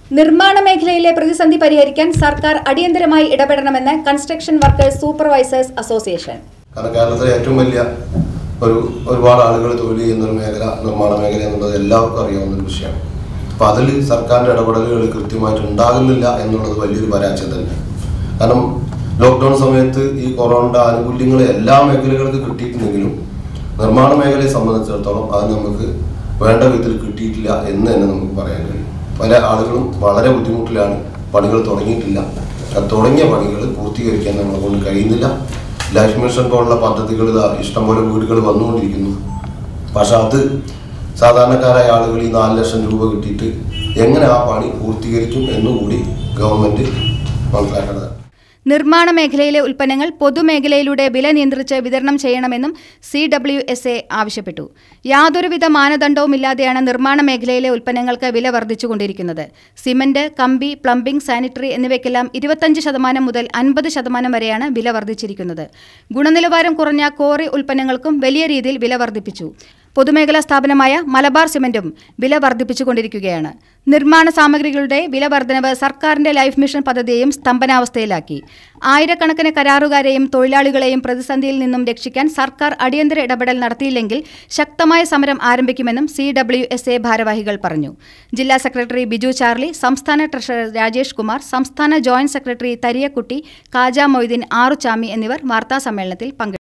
നിർമ്മാണ മേഖലയിലെ പ്രതിസന്ധി പരിഹരിക്കാൻ സർക്കാർ അടിയന്തരമായി ഇടപെടണമെന്ന് കൺസ്ട്രക്ഷൻ വർക്കേഴ്സ് സൂപ്പർവൈസേഴ്സ് അസോസിയേഷൻ കാരണം കേരളത്തിലെ ഏറ്റവും വലിയ ഒരു ഒരുപാട് ആളുകൾ തൊഴിൽ ചെയ്യുന്ന ഒരു മേഖല നിർമ്മാണ മേഖല എന്നുള്ളത് എല്ലാവർക്കും അറിയാവുന്ന ഒരു വിഷയമാണ് അപ്പോൾ അതിൽ സർക്കാരിൻ്റെ ഇടപെടലുകൾ കൃത്യമായിട്ട് ഉണ്ടാകുന്നില്ല എന്നുള്ളത് വലിയൊരു പരാജയം തന്നെ കാരണം ലോക്ക്ഡൗൺ സമയത്ത് ഈ കൊറോണയുടെ ആനുകൂല്യങ്ങൾ എല്ലാ മേഖലകൾക്ക് കിട്ടിയിട്ടുണ്ടെങ്കിലും നിർമ്മാണ മേഖലയെ സംബന്ധിച്ചിടത്തോളം അത് നമുക്ക് വേണ്ട വിധത്തിൽ കിട്ടിയിട്ടില്ല എന്ന് തന്നെ നമുക്ക് പറയാൻ കഴിയും പല ആളുകളും വളരെ ബുദ്ധിമുട്ടിലാണ് പണികൾ തുടങ്ങിയിട്ടില്ല ആ തുടങ്ങിയ പണികൾ പൂർത്തീകരിക്കാൻ നമ്മളെ കൊണ്ട് കഴിയുന്നില്ല ലൈഫ് മിഷൻ പോലുള്ള പദ്ധതികൾ ഇതാ ഇഷ്ടംപോലെ വീടുകൾ വന്നുകൊണ്ടിരിക്കുന്നു പക്ഷെ അത് സാധാരണക്കാരായ ആളുകൾ ഈ നാല് ലക്ഷം രൂപ കിട്ടിയിട്ട് എങ്ങനെ ആ പണി പൂർത്തീകരിക്കും എന്നുകൂടി ഗവൺമെന്റ് മനസ്സിലാക്കേണ്ടതാണ് നിർമ്മാണ മേഖലയിലെ ഉൽപ്പന്നങ്ങൾ പൊതുമേഖലയിലൂടെ വില നിയന്ത്രിച്ച് വിതരണം ചെയ്യണമെന്നും സി ഡബ്ല്യു എസ് എ ആവശ്യപ്പെട്ടു യാതൊരുവിധ മാനദണ്ഡവുമില്ലാതെയാണ് നിർമ്മാണ മേഖലയിലെ ഉൽപ്പന്നങ്ങൾക്ക് വില വർദ്ധിച്ചുകൊണ്ടിരിക്കുന്നത് സിമന്റ് കമ്പി പ്ലംബിംഗ് സാനിറ്ററി എന്നിവയ്ക്കെല്ലാം ഇരുപത്തഞ്ച് ശതമാനം മുതൽ അൻപത് ശതമാനം വരെയാണ് വില വർദ്ധിച്ചിരിക്കുന്നത് ഗുണനിലവാരം കുറഞ്ഞ കോറി ഉൽപ്പന്നങ്ങൾക്കും വലിയ രീതിയിൽ വില വർദ്ധിപ്പിച്ചു പൊതുമേഖലാ സ്ഥാപനമായ മലബാർ സിമന്റും വില വർദ്ധിപ്പിച്ചുകൊണ്ടിരിക്കുകയാണ് നിർമ്മാണ സാമഗ്രികളുടെ വില വർധനവ് സർക്കാരിന്റെ ലൈഫ് മിഷൻ പദ്ധതിയെയും സ്തംഭനാവസ്ഥയിലാക്കി ആയിരക്കണക്കിന് കരാറുകാരെയും തൊഴിലാളികളെയും പ്രതിസന്ധിയിൽ നിന്നും രക്ഷിക്കാൻ സർക്കാർ അടിയന്തര ഇടപെടൽ നടത്തിയില്ലെങ്കിൽ ശക്തമായ സമരം ആരംഭിക്കുമെന്നും സി ഡബ്ല്യു എസ് എ ഭാരവാഹികൾ പറഞ്ഞു ജില്ലാ സെക്രട്ടറി ബിജു ചാർലി സംസ്ഥാന ട്രഷറർ രാജേഷ് കുമാർ സംസ്ഥാന ജോയിന്റ് സെക്രട്ടറി തരിയക്കുട്ടി കാജ മൊയ്തീൻ ആറുചാമി എന്നിവർ വാർത്താസമ്മേളനത്തിൽ പങ്കെടുത്തു